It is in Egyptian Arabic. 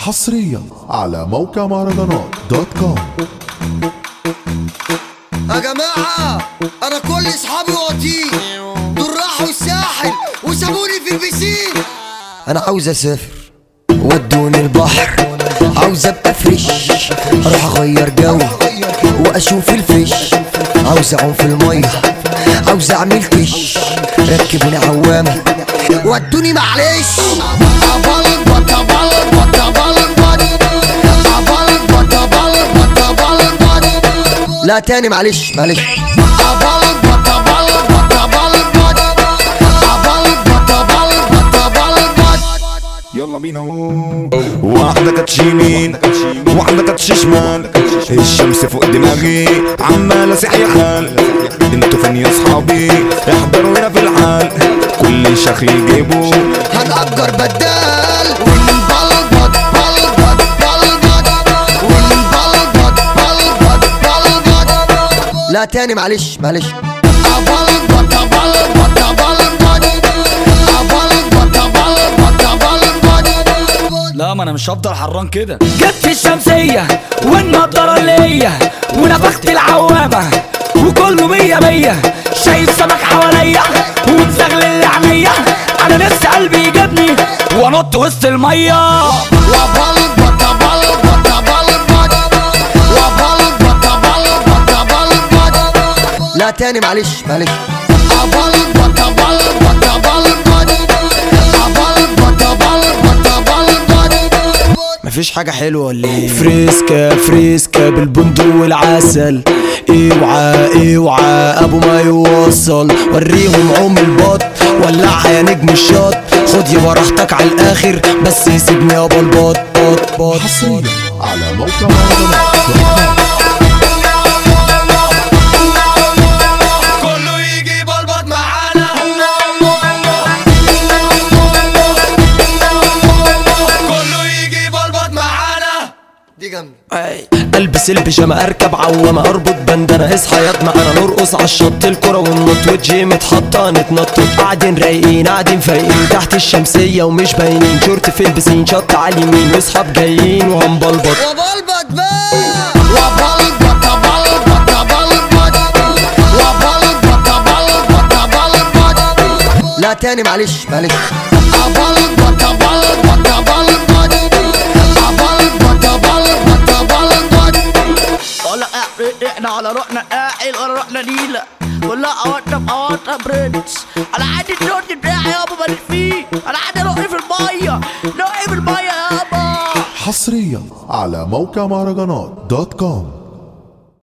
حصريا على موقع مهرجانات دوت كوم يا جماعة أنا كل أصحابي واطيين دول راحوا الساحل وسابوني في البسين أنا عاوز أسافر ودوني البحر عاوز أبقى فريش أروح أغير جو وأشوف الفيش عاوز أعوم في المية عاوز أعمل كش ركبوني عوامة ودوني معلش أبلبط أبلبط أبلبط أبلبط أبلبط أبلبط لا تاني معلش معلش أبلبط أبلبط أبلبط أبلبط أبلبط أبلبط يلا بينا واحدة كانت يمين واحدة كانت شمال الشمس فوق دماغي عمال اسيح يا حال انتوا فين يا اصحابي احضروا هنا في الحال كل شكل يجيبوا هنأجر بدال ونبلبط بلبط بلبط ونبلبط بلبط بلبط لا تاني معلش معلش أبلبط أبلبط أبلبط أبلبط أبلبط أبلبط لا ما انا مش هفضل حران كده جت في الشمسية والنضارة ليا ونفخت العوامة وكله مية مية شايف سمك حواليا ومزغلل عينيا انا لسه قلبي جابني وانط وسط المية وبلبط أبلبط أبلبط وبلبط أبلبط أبلبط لا تاني معلش معلش أبلبط أبلبط أبلبط أبلبط أبلبط أبلبط مفيش حاجة حلوة ولا ايه فريسكا فريسكا بالبندق والعسل اوعى اوعى ابو ما يوصل وريهم عم البط ولعها يا نجم الشط خد يا راحتك على الاخر بس يسيبني يابا البط بط بط حصريا على موقع مهرجانات دوت كوم كله يجي بلبط معانا كله يجي بلبط معانا دي جامدة البس البيجامه اركب عوامه اربط بندانه اصحى ياض معانا نرقص على الشط الكرة وننط والجيم اتحطى نتنطط قاعدين رايقين قاعدين فايقين تحت الشمسيه ومش باينين شورت في البسين شط على اليمين واصحاب جايين وهنبلبط وبلبط بقى وبلبط بلبط بلبط وبلبط بلبط بلبط لا تاني معلش معلش أبلبط بلبط بلبط أبلبط بلبط بلبط ولا احنا على روحنا قاعد ولا روحنا نيلة ولا قواتنا بقواتنا برنس انا عندي الشورت بتاعي يابا ماليش فيه انا عندي روحي في المية روحي في المية يابا حصريا على موقع مهرجانات دوت كوم